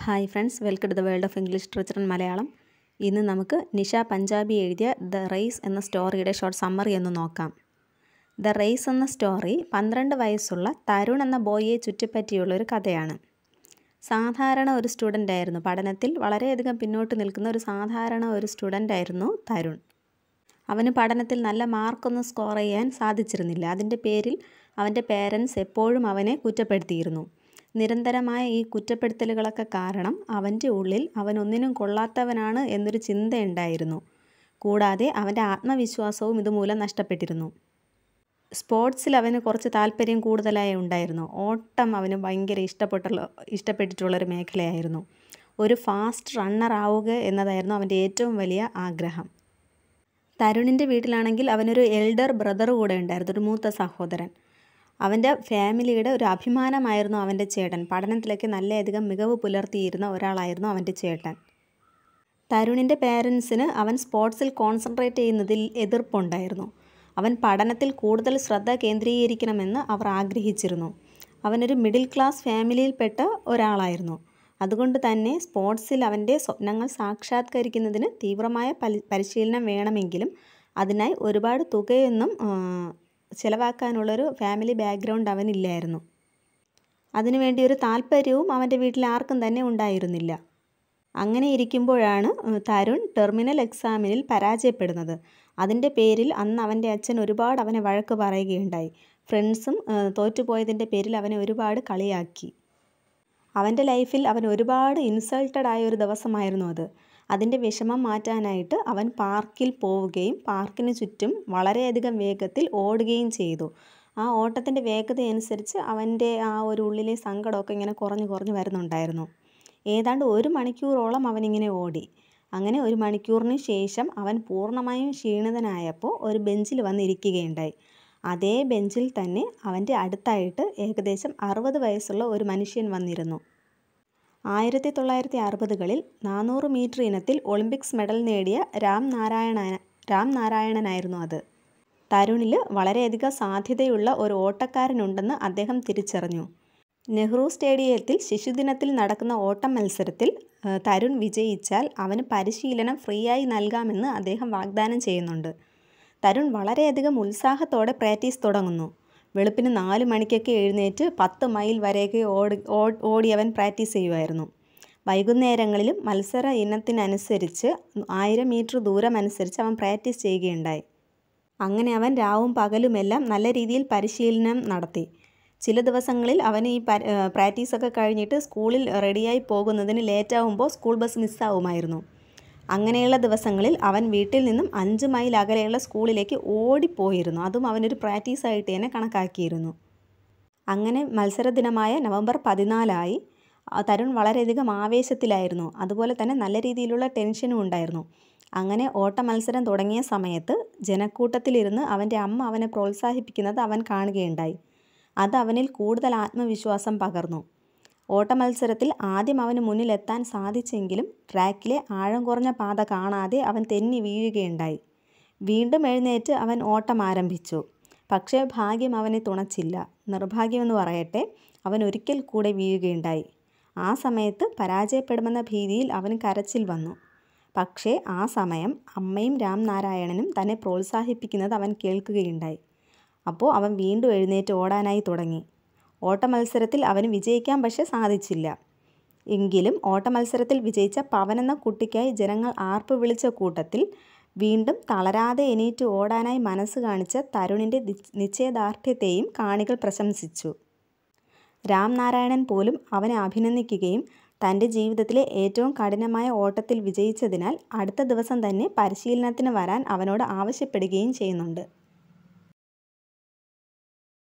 hi friends welcome to the world of English literature in Malayalam ഇന്ന് നമുക്ക് നിഷ പഞ്ചാബി എഴുതിയ the race എന്ന സ്റ്റോറിയുടെ ഷോർട്ട് സമ്മറി ഒന്ന് നോക്കാം ദ റേസ് എന്ന സ്റ്റോറി പന്ത്രണ്ട് വയസ്സുള്ള തരുൺ എന്ന ബോയിയെ ചുറ്റിപ്പറ്റിയുള്ള ഒരു കഥയാണ് സാധാരണ ഒരു സ്റ്റുഡൻ്റ് ആയിരുന്നു പഠനത്തിൽ വളരെയധികം പിന്നോട്ട് നിൽക്കുന്ന ഒരു സാധാരണ ഒരു സ്റ്റുഡൻ്റ് ആയിരുന്നു തരുൺ അവന് പഠനത്തിൽ നല്ല മാർക്കൊന്നും സ്കോർ ചെയ്യാൻ സാധിച്ചിരുന്നില്ല അതിൻ്റെ പേരിൽ അവൻ്റെ പേരൻസ് എപ്പോഴും അവനെ കുറ്റപ്പെടുത്തിയിരുന്നു നിരന്തരമായ ഈ കുറ്റപ്പെടുത്തലുകളൊക്കെ കാരണം അവൻ്റെ ഉള്ളിൽ അവൻ ഒന്നിനും കൊള്ളാത്തവനാണ് എന്നൊരു ചിന്തയുണ്ടായിരുന്നു കൂടാതെ അവൻ്റെ ആത്മവിശ്വാസവും ഇതുമൂലം നഷ്ടപ്പെട്ടിരുന്നു സ്പോർട്സിൽ അവന് കുറച്ച് താല്പര്യം കൂടുതലായി ഉണ്ടായിരുന്നു ഓട്ടം അവന് ഭയങ്കര ഇഷ്ടപ്പെട്ടുള്ള ഇഷ്ടപ്പെട്ടിട്ടുള്ളൊരു മേഖലയായിരുന്നു ഒരു ഫാസ്റ്റ് റണ്ണർ ആവുക എന്നതായിരുന്നു അവൻ്റെ ഏറ്റവും വലിയ ആഗ്രഹം തരുണിൻ്റെ വീട്ടിലാണെങ്കിൽ അവനൊരു എൽഡർ ബ്രദർ കൂടെ ഉണ്ടായിരുന്നു ഒരു മൂത്ത സഹോദരൻ അവൻ്റെ ഫാമിലിയുടെ ഒരു അഭിമാനമായിരുന്നു അവൻ്റെ ചേട്ടൻ പഠനത്തിലൊക്കെ നല്ലയധികം മികവ് പുലർത്തിയിരുന്ന ഒരാളായിരുന്നു അവൻ്റെ ചേട്ടൻ തരുണിൻ്റെ പേരൻസിന് അവൻ സ്പോർട്സിൽ കോൺസെൻട്രേറ്റ് ചെയ്യുന്നതിൽ എതിർപ്പുണ്ടായിരുന്നു അവൻ പഠനത്തിൽ കൂടുതൽ ശ്രദ്ധ കേന്ദ്രീകരിക്കണമെന്ന് അവർ ആഗ്രഹിച്ചിരുന്നു അവനൊരു മിഡിൽ ക്ലാസ് ഫാമിലിയിൽപ്പെട്ട ഒരാളായിരുന്നു അതുകൊണ്ട് തന്നെ സ്പോർട്സിൽ അവൻ്റെ സ്വപ്നങ്ങൾ സാക്ഷാത്കരിക്കുന്നതിന് തീവ്രമായ പരിശീലനം വേണമെങ്കിലും അതിനായി ഒരുപാട് തുകയൊന്നും ചിലവാക്കാനുള്ളൊരു ഫാമിലി ബാക്ക്ഗ്രൗണ്ട് അവനില്ലായിരുന്നു അതിനുവേണ്ടി ഒരു താല്പര്യവും അവൻ്റെ വീട്ടിൽ ആർക്കും തന്നെ ഉണ്ടായിരുന്നില്ല അങ്ങനെ ഇരിക്കുമ്പോഴാണ് തരുൺ ടെർമിനൽ എക്സാമിനിൽ പരാജയപ്പെടുന്നത് അതിൻ്റെ പേരിൽ അന്ന് അവൻ്റെ അച്ഛൻ ഒരുപാട് അവനെ വഴക്ക് പറയുകയുണ്ടായി ഫ്രണ്ട്സും തോറ്റുപോയതിൻ്റെ പേരിൽ അവനെ ഒരുപാട് കളിയാക്കി അവൻ്റെ ലൈഫിൽ അവൻ ഒരുപാട് ഇൻസൾട്ടഡ് ആയ ഒരു ദിവസമായിരുന്നു അത് അതിൻ്റെ വിഷമം മാറ്റാനായിട്ട് അവൻ പാർക്കിൽ പോവുകയും പാർക്കിന് ചുറ്റും വളരെയധികം വേഗത്തിൽ ഓടുകയും ചെയ്തു ആ ഓട്ടത്തിൻ്റെ വേഗത അനുസരിച്ച് അവൻ്റെ ആ ഒരു ഉള്ളിലെ സങ്കടമൊക്കെ ഇങ്ങനെ കുറഞ്ഞു കുറഞ്ഞു വരുന്നുണ്ടായിരുന്നു ഏതാണ്ട് ഒരു മണിക്കൂറോളം അവനിങ്ങനെ ഓടി അങ്ങനെ ഒരു മണിക്കൂറിന് ശേഷം അവൻ പൂർണ്ണമായും ക്ഷീണിതനായപ്പോൾ ഒരു ബെഞ്ചിൽ വന്നിരിക്കുകയുണ്ടായി അതേ ബെഞ്ചിൽ തന്നെ അവൻ്റെ അടുത്തായിട്ട് ഏകദേശം അറുപത് വയസ്സുള്ള ഒരു മനുഷ്യൻ വന്നിരുന്നു ആയിരത്തി തൊള്ളായിരത്തി അറുപതുകളിൽ നാനൂറ് മീറ്റർ ഇനത്തിൽ ഒളിമ്പിക്സ് മെഡൽ നേടിയ രാം നാരായണ രാം നാരായണനായിരുന്നു അത് തരുണിൽ വളരെയധികം സാധ്യതയുള്ള ഒരു ഓട്ടക്കാരനുണ്ടെന്ന് അദ്ദേഹം തിരിച്ചറിഞ്ഞു നെഹ്റു സ്റ്റേഡിയത്തിൽ ശിശുദിനത്തിൽ നടക്കുന്ന ഓട്ടം മത്സരത്തിൽ തരുൺ വിജയിച്ചാൽ അവന് പരിശീലനം ഫ്രീ ആയി നൽകാമെന്ന് അദ്ദേഹം വാഗ്ദാനം ചെയ്യുന്നുണ്ട് തരുൺ വളരെയധികം ഉത്സാഹത്തോടെ പ്രാക്ടീസ് തുടങ്ങുന്നു വെളുപ്പിന് നാല് മണിക്കൊക്കെ എഴുന്നേറ്റ് പത്ത് മൈൽ വരെയൊക്കെ ഓടി ഓടി അവൻ പ്രാക്ടീസ് ചെയ്യുമായിരുന്നു വൈകുന്നേരങ്ങളിലും മത്സര ഇനത്തിനനുസരിച്ച് ആയിരം മീറ്റർ ദൂരം അനുസരിച്ച് അവൻ പ്രാക്ടീസ് ചെയ്യുകയുണ്ടായി അങ്ങനെ അവൻ രാവും പകലുമെല്ലാം നല്ല രീതിയിൽ പരിശീലനം നടത്തി ചില ദിവസങ്ങളിൽ അവൻ ഈ പ്രാക്ടീസൊക്കെ കഴിഞ്ഞിട്ട് സ്കൂളിൽ റെഡിയായി പോകുന്നതിന് ലേറ്റാവുമ്പോൾ സ്കൂൾ ബസ് മിസ്സാവുമായിരുന്നു അങ്ങനെയുള്ള ദിവസങ്ങളിൽ അവൻ വീട്ടിൽ നിന്നും അഞ്ച് മൈൽ അകലെയുള്ള സ്കൂളിലേക്ക് ഓടിപ്പോയിരുന്നു അതും അവനൊരു പ്രാക്ടീസായിട്ട് തന്നെ കണക്കാക്കിയിരുന്നു അങ്ങനെ മത്സര ദിനമായ നവംബർ പതിനാലായി തരുൺ വളരെയധികം ആവേശത്തിലായിരുന്നു അതുപോലെ തന്നെ നല്ല രീതിയിലുള്ള ടെൻഷനും ഉണ്ടായിരുന്നു അങ്ങനെ ഓട്ട മത്സരം തുടങ്ങിയ സമയത്ത് ജനക്കൂട്ടത്തിലിരുന്ന് അവൻ്റെ അമ്മ അവനെ പ്രോത്സാഹിപ്പിക്കുന്നത് അവൻ കാണുകയുണ്ടായി അത് അവനിൽ കൂടുതൽ ആത്മവിശ്വാസം പകർന്നു ഓട്ടമത്സരത്തിൽ ആദ്യം അവന് മുന്നിലെത്താൻ സാധിച്ചെങ്കിലും ട്രാക്കിലെ ആഴം കുറഞ്ഞ പാത കാണാതെ അവൻ തെന്നി വീഴുകയുണ്ടായി വീണ്ടും എഴുന്നേറ്റ് അവൻ ഓട്ടം ആരംഭിച്ചു പക്ഷേ ഭാഗ്യം അവനെ തുണച്ചില്ല നിർഭാഗ്യമെന്ന് പറയട്ടെ അവൻ ഒരിക്കൽ കൂടെ വീഴുകയുണ്ടായി ആ സമയത്ത് പരാജയപ്പെടുമെന്ന ഭീതിയിൽ അവന് കരച്ചിൽ വന്നു പക്ഷേ ആ സമയം അമ്മയും രാംനാരായണനും തന്നെ പ്രോത്സാഹിപ്പിക്കുന്നത് അവൻ കേൾക്കുകയുണ്ടായി അപ്പോൾ അവൻ വീണ്ടും എഴുന്നേറ്റ് ഓടാനായി തുടങ്ങി ഓട്ടമത്സരത്തിൽ അവന് വിജയിക്കാൻ പക്ഷേ സാധിച്ചില്ല എങ്കിലും ഓട്ടമത്സരത്തിൽ വിജയിച്ച പവൻ എന്ന കുട്ടിക്കായി ജനങ്ങൾ ആർപ്പ് വിളിച്ച കൂട്ടത്തിൽ വീണ്ടും തളരാതെ എണീറ്റ് ഓടാനായി മനസ്സ് കാണിച്ച തരുണിൻ്റെ നിശ്ചയദാർഢ്യത്തെയും കാണികൾ പ്രശംസിച്ചു രാംനാരായണൻ പോലും അവനെ അഭിനന്ദിക്കുകയും തൻ്റെ ജീവിതത്തിലെ ഏറ്റവും കഠിനമായ ഓട്ടത്തിൽ വിജയിച്ചതിനാൽ അടുത്ത ദിവസം തന്നെ പരിശീലനത്തിന് വരാൻ അവനോട് ആവശ്യപ്പെടുകയും ചെയ്യുന്നുണ്ട്